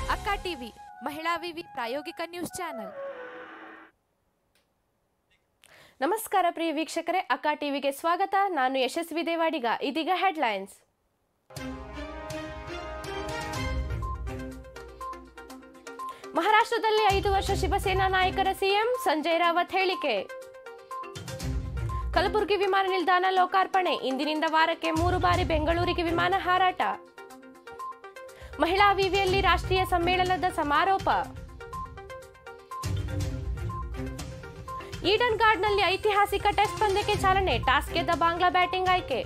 ಅಕ್ಕ ಟಿವಿ ಮಹಿಳಾ ವಿವಿ ಪ್ರಾಯೋಗಿಕ ನ್ಯೂಸ್ ಚಾನೆಲ್ ನಮಸ್ಕಾರ ಪ್ರಿಯ ವೀಕ್ಷಕರೇ ಅಕ್ಕ ಟಿವಿಗೆ ಸ್ವಾಗತ ನಾನು ಯಶಸ್ವಿ ದೇವಾಡಿಗ ಇದೀಗ ಹೆಡ್ಲೈನ್ಸ್ ಮಹಾರಾಷ್ಟ್ರದಲ್ಲಿ ಐದು ವರ್ಷ ಶಿವಸೇನಾ ನಾಯಕರ ಸಿಎಂ ಸಂಜಯ್ ರಾವತ್ ಹೇಳಿಕೆ ಕಲಬುರಗಿ ವಿಮಾನ ನಿಲ್ದಾಣ ಲೋಕಾರ್ಪಣೆ ಇಂದಿನಿಂದ ವಾರಕ್ಕೆ ಮೂರು ಬಾರಿ ಬೆಂಗಳೂರಿಗೆ ವಿಮಾನ ಹಾರಾಟ ಮಹಿಳಾ ವಿವಿಯಲ್ಲಿ ರಾಷ್ಟ್ರೀಯ ಸಮ್ಮೇಳನದ ಸಮಾರೋಪ ಈಡನ್ ಗಾರ್ಡ್ನಲ್ಲಿ ಐತಿಹಾಸಿಕ ಟೆಸ್ಟ್ ಪಂದ್ಯಕ್ಕೆ ಚಾಲನೆ ಟಾಸ್ ಗೆದ್ದ ಬಾಂಗ್ಲಾ ಬ್ಯಾಟಿಂಗ್ ಆಯ್ಕೆ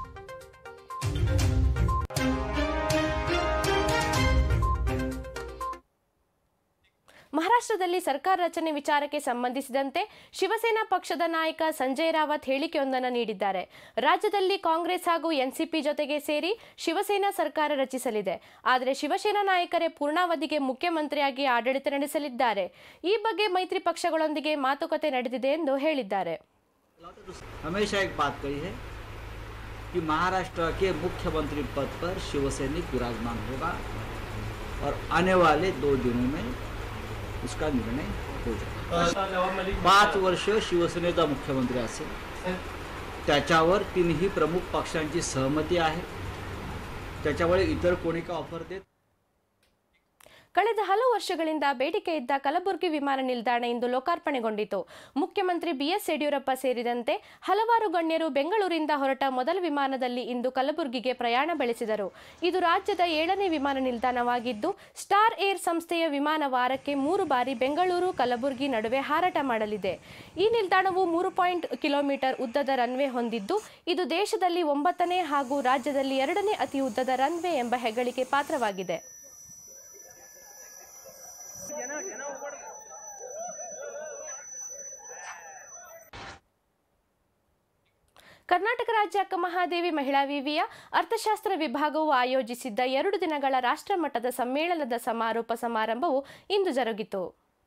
ಮಹಾರಾಷ್ಟ್ರದಲ್ಲಿ ಸರ್ಕಾರ ರಚನೆ ವಿಚಾರಕ್ಕೆ ಸಂಬಂಧಿಸಿದಂತೆ ಶಿವಸೇನಾ ಪಕ್ಷದ ನಾಯಕ ಸಂಜಯ್ ರಾವತ್ ಹೇಳಿಕೆಯೊಂದನ್ನು ನೀಡಿದ್ದಾರೆ ರಾಜ್ಯದಲ್ಲಿ ಕಾಂಗ್ರೆಸ್ ಹಾಗೂ ಎನ್ಸಿಪಿ ಜೊತೆಗೆ ಸೇರಿ ಶಿವಸೇನಾ ಸರ್ಕಾರ ರಚಿಸಲಿದೆ ಆದರೆ ಶಿವಸೇನಾ ನಾಯಕರೇ ಪೂರ್ಣಾವಧಿಗೆ ಮುಖ್ಯಮಂತ್ರಿಯಾಗಿ ಆಡಳಿತ ನಡೆಸಲಿದ್ದಾರೆ ಈ ಬಗ್ಗೆ ಮೈತ್ರಿ ಪಕ್ಷಗಳೊಂದಿಗೆ ಮಾತುಕತೆ ನಡೆದಿದೆ ಎಂದು ಹೇಳಿದ್ದಾರೆ हमेशा एक बात कही है कि महाराष्ट्र के मुख्यमंत्री पद पर शिवसैनिक विराजमान होगा और आने वाले दो दिनों में उसका निर्णय हो जाएगा पाच वर्ष शिवसेनेचा मुख्यमंत्री असेल त्याच्यावर तीनही प्रमुख पक्षांची सहमती आहे त्याच्यामुळे इतर कोणी का ऑफर देत ಕಳೆದ ಹಲವು ವರ್ಷಗಳಿಂದ ಬೇಡಿಕೆ ಇದ್ದ ಕಲಬುರಗಿ ವಿಮಾನ ನಿಲ್ದಾಣ ಇಂದು ಲೋಕಾರ್ಪಣೆಗೊಂಡಿತು ಮುಖ್ಯಮಂತ್ರಿ ಬಿಎಸ್ ಯಡಿಯೂರಪ್ಪ ಸೇರಿದಂತೆ ಹಲವಾರು ಗಣ್ಯರು ಬೆಂಗಳೂರಿಂದ ಹೊರಟ ಮೊದಲ ವಿಮಾನದಲ್ಲಿ ಇಂದು ಕಲಬುರಗಿಗೆ ಪ್ರಯಾಣ ಬೆಳೆಸಿದರು ಇದು ರಾಜ್ಯದ ಏಳನೇ ವಿಮಾನ ನಿಲ್ದಾಣವಾಗಿದ್ದು ಸ್ಟಾರ್ ಏರ್ ಸಂಸ್ಥೆಯ ವಿಮಾನ ವಾರಕ್ಕೆ ಮೂರು ಬಾರಿ ಬೆಂಗಳೂರು ಕಲಬುರಗಿ ನಡುವೆ ಹಾರಾಟ ಮಾಡಲಿದೆ ಈ ನಿಲ್ದಾಣವು ಮೂರು ಪಾಯಿಂಟ್ ಕಿಲೋಮೀಟರ್ ಉದ್ದದ ರನ್ವೇ ಹೊಂದಿದ್ದು ಇದು ದೇಶದಲ್ಲಿ ಒಂಬತ್ತನೇ ಹಾಗೂ ರಾಜ್ಯದಲ್ಲಿ ಎರಡನೇ ಅತಿ ಉದ್ದದ ರನ್ವೇ ಎಂಬ ಹೆಗ್ಗಳಿಕೆ ಪಾತ್ರವಾಗಿದೆ ಕರ್ನಾಟಕ ರಾಜ್ಯ ಅಕ್ಕ ಮಹಾದೇವಿ ಮಹಿಳಾ ವಿವಿಯ ಅರ್ಥಶಾಸ್ತ್ರ ವಿಭಾಗವು ಆಯೋಜಿಸಿದ್ದ ಎರಡು ದಿನಗಳ ರಾಷ್ಟ್ರಮಟ್ಟದ ಸಮ್ಮೇಳನದ ಸಮಾರೋಪ ಸಮಾರಂಭವು ಇಂದು ಜರುಗಿತು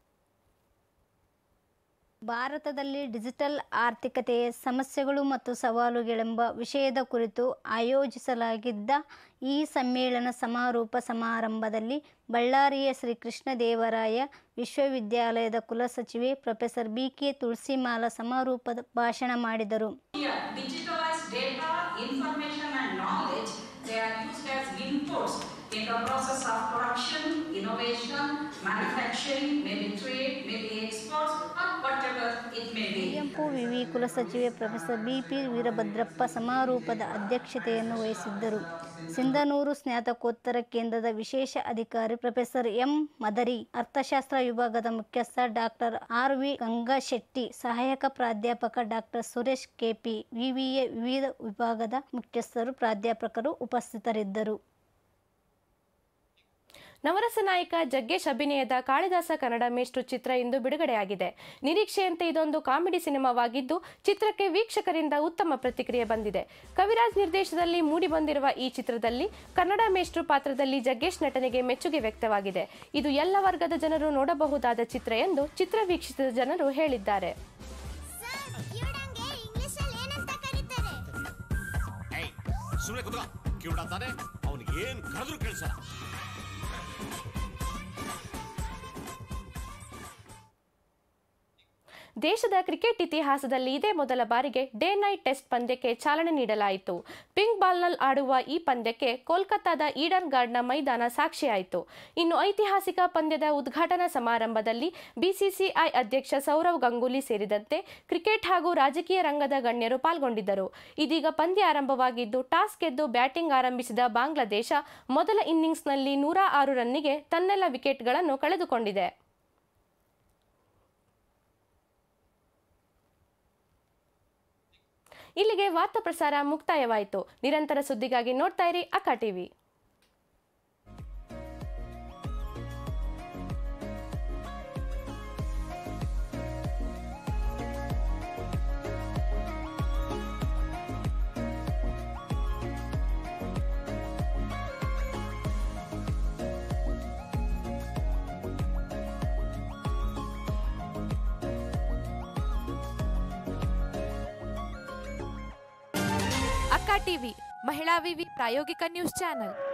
ಭಾರತದಲ್ಲಿ ಡಿಜಿಟಲ್ ಆರ್ಥಿಕತೆಯ ಸಮಸ್ಯೆಗಳು ಮತ್ತು ಸವಾಲುಗಳೆಂಬ ವಿಷಯದ ಕುರಿತು ಆಯೋಜಿಸಲಾಗಿದ್ದ ಈ ಸಮ್ಮೇಳನ ಸಮಾರೋಪ ಸಮಾರಂಭದಲ್ಲಿ ಬಳ್ಳಾರಿಯ ಶ್ರೀ ಕೃಷ್ಣದೇವರಾಯ ವಿಶ್ವವಿದ್ಯಾಲಯದ ಕುಲಸಚಿವೆ ಪ್ರೊಫೆಸರ್ ಬಿ ಕೆ ತುಳಸಿಮಾಲ ಸಮಾರೋಪದ ಭಾಷಣ ಮಾಡಿದರು Here, digitalized data, information and knowledge, they are used as inputs in the process of production, innovation, manufacturing, maybe trade, maybe exports, or whatever it may be. Kuvempu ವಿವಿ ಕುಲಸಚಿವೆ ಪ್ರೊಫೆಸರ್ ಬಿ ಪಿ ವೀರಭದ್ರಪ್ಪ ಸಮಾರೋಪದ ಅಧ್ಯಕ್ಷತೆಯನ್ನು ವಹಿಸಿದ್ದರು ಸಿಂಧನೂರು ಸ್ನಾತಕೋತ್ತರ ಕೇಂದ್ರದ ವಿಶೇಷ ಅಧಿಕಾರಿ ಪ್ರೊಫೆಸರ್ ಎಂ ಮದರಿ ಅರ್ಥಶಾಸ್ತ್ರ ವಿಭಾಗದ ಮುಖ್ಯಸ್ಥ ಡಾಕ್ಟರ್ ಆರ್ ವಿ ಗಂಗಾಶೆಟ್ಟಿ ಸಹಾಯಕ ಪ್ರಾಧ್ಯಾಪಕ ಡಾಕ್ಟರ್ ಸುರೇಶ್ ಕೆಪಿ ವಿವಿಎ ವಿವಿಧ ವಿಭಾಗದ ಮುಖ್ಯಸ್ಥರು ಪ್ರಾಧ್ಯಾಪಕರು ಉಪಸ್ಥಿತರಿದ್ದರು ನವರಸ ನಾಯಕ ಜಗ್ಗೇಶ್ ಅಭಿನಯದ ಕಾಳಿದಾಸ ಕನ್ನಡ ಮೇಷ್ಟ್ರು ಚಿತ್ರ ಇಂದು ಬಿಡುಗಡೆಯಾಗಿದೆ ನಿರೀಕ್ಷೆಯಂತೆ ಇದೊಂದು ಕಾಮಿಡಿ ಸಿನಿಮಾವಾಗಿದ್ದು ಚಿತ್ರಕ್ಕೆ ವೀಕ್ಷಕರಿಂದ ಉತ್ತಮ ಪ್ರತಿಕ್ರಿಯೆ ಬಂದಿದೆ ಕವಿರಾಜ್ ನಿರ್ದೇಶನದಲ್ಲಿ ಮೂಡಿಬಂದಿರುವ ಈ ಚಿತ್ರದಲ್ಲಿ ಕನ್ನಡ ಮೇಷ್ಟ್ರು ಪಾತ್ರದಲ್ಲಿ ಜಗ್ಗೇಶ್ ನಟನೆಗೆ ಮೆಚ್ಚುಗೆ ವ್ಯಕ್ತವಾಗಿದೆ ಇದು ಎಲ್ಲ ವರ್ಗದ ಜನರು ನೋಡಬಹುದಾದ ಚಿತ್ರ ಎಂದು ಚಿತ್ರ ವೀಕ್ಷಿಸಿದ ಜನರು ಹೇಳಿದ್ದಾರೆ ಇವರಂಗೆ ಇಂಗ್ಲಿಷ್ ಅಲ್ಲಿ ಏನಂತ ಕರೀತಾರೆ ಏಯ್ ಸುಮ್ಮನೆ ಕುತ್ಕೋ ಕಿವಿಡಾತಾನೆ ಅವನಿಗೆ ಏನ್ ಕರೆದ್ರು ಕೇಳಿಸಲ್ಲ ದೇಶದ ಕ್ರಿಕೆಟ್ ಇತಿಹಾಸದಲ್ಲಿ ಇದೇ ಮೊದಲ ಬಾರಿಗೆ ಡೇ ನೈಟ್ ಟೆಸ್ಟ್ ಪಂದ್ಯಕ್ಕೆ ಚಾಲನೆ ನೀಡಲಾಯಿತು ಪಿಂಕ್ ಬಾಲ್ನಲ್ಲಿ ಆಡುವ ಈ ಪಂದ್ಯಕ್ಕೆ ಕೋಲ್ಕತ್ತಾದ ಈಡನ್ ಗಾರ್ಡ್ನ ಮೈದಾನ ಸಾಕ್ಷಿಯಾಯಿತು ಇನ್ನು ಐತಿಹಾಸಿಕ ಪಂದ್ಯದ ಉದ್ಘಾಟನಾ ಸಮಾರಂಭದಲ್ಲಿ ಬಿಸಿಸಿಐ ಅಧ್ಯಕ್ಷ ಸೌರವ್ ಗಂಗೂಲಿ ಸೇರಿದಂತೆ ಕ್ರಿಕೆಟ್ ಹಾಗೂ ರಾಜಕೀಯ ರಂಗದ ಗಣ್ಯರು ಪಾಲ್ಗೊಂಡಿದ್ದರು ಇದೀಗ ಪಂದ್ಯ ಆರಂಭವಾಗಿದ್ದು ಟಾಸ್ ಗೆದ್ದು ಬ್ಯಾಟಿಂಗ್ ಆರಂಭಿಸಿದ ಬಾಂಗ್ಲಾದೇಶ ಮೊದಲ ಇನ್ನಿಂಗ್ಸ್ನಲ್ಲಿ ನೂರ ಆರು ರನ್ನಿಗೆ ತನ್ನೆಲ್ಲ ವಿಕೆಟ್ಗಳನ್ನು ಕಳೆದುಕೊಂಡಿದೆ ಇಲ್ಲಿಗೆ ವಾರ್ತಾ ಪ್ರಸಾರ ಮುಕ್ತಾಯವಾಯಿತು ನಿರಂತರ ಸುದ್ದಿಗಾಗಿ ನೋಡ್ತಾ ಇರಿ ಅಕ್ಕ ಟಿವಿ ಅಕ್ಕ ಟಿವಿ ಮಹಿಳಾ ವಿವಿ ಪ್ರಾಯೋಗಿಕ ನ್ಯೂಸ್ ಚಾನೆಲ್